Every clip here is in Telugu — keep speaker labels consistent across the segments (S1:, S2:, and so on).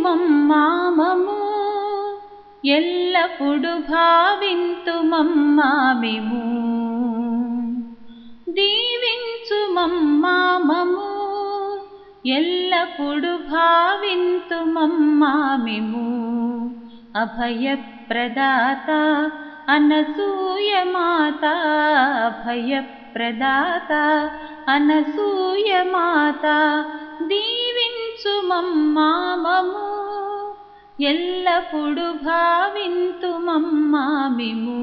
S1: మమ్మామము ఎల్లప్పుడు భావింతు మమ్మామిము దీవించు మమ్మామము ఎల్లప్పుడు భావింతు మమ్మామిము అభయప్రదాత అనసూయ మాత అభయప్రదాత అనసూయ మాత దీవించు మమ్మామము ఎల్లప్పుడు భావింతు మమ్మామిము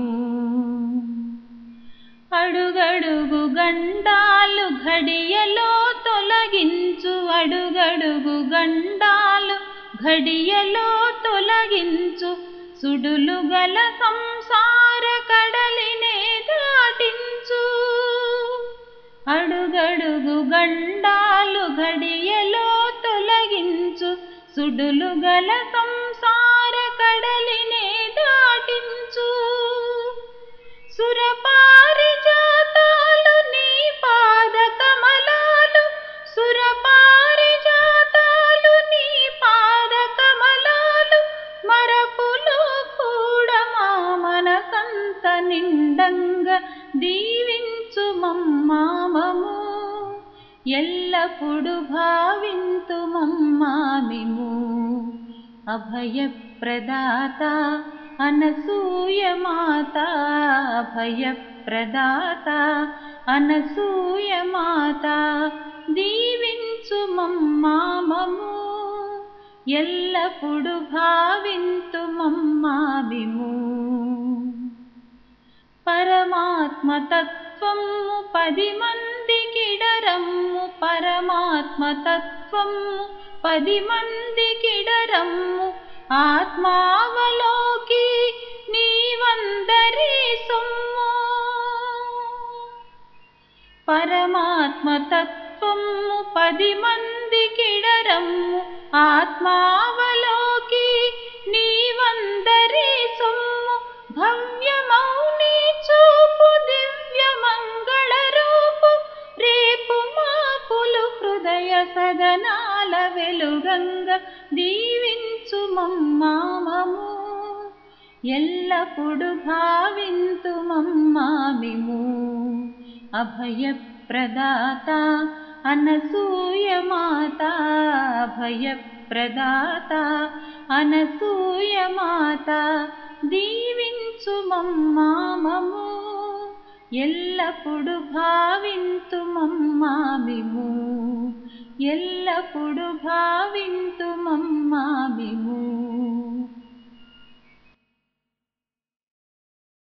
S1: అడుగడుగు గండాలు ఘడియలో తొలగించు అడుగడుగు గండాలు ఘడియలో తొలగించు సుడులు గల సంసార కడలినే దాటించు అడుగడుగు గండాలు ఘడియలో తొలగించు సుడులు గల సంసార కడలినే దాటించు సురపారిజాతాలు నీ పాద కమలాలు సురపారిజాతాలు నీ పాద కమలాలు మరపులో కూడా మా మనసంత నిండంగా దీవించు మమ్మామము ఎల్లప్పుడు భావింతు మమ్మామిము అభయప్రదాత అనసూయ మాత అభయప్రదాత అనసూయ మాత దీవించు మమ్మామము ఎల్లప్పుడు భావింతు మమ్మామిము పరమాత్మతత్వము పది మందికిడరమ్ము పరమాత్మతత్వము పది మందికిడరమ్ము ఆత్మావలోకి నీవందరి సొమ్ము పరమాత్మతత్వము పది మందికిడరమ్ము ఆత్మావలోకి నీవందరి సొమ్ము భవ్యమౌని చూపు దివ్య మంగళ రూపు రేపు మాపులు హృదయ సదనాల వెలుగంగ దీవించు మమ్మామము ఎల్లప్పుడు భావింతు మమ్మామిము అభయప్రదాత అనసూయ మాత అభయప్రదాత అనసూయ మాత దీవించు మమ్మామము ఎల్లప్పుడు భావింతు మమ్మామిము ఎల్లప్పుడు భావింతు మమ్మామిము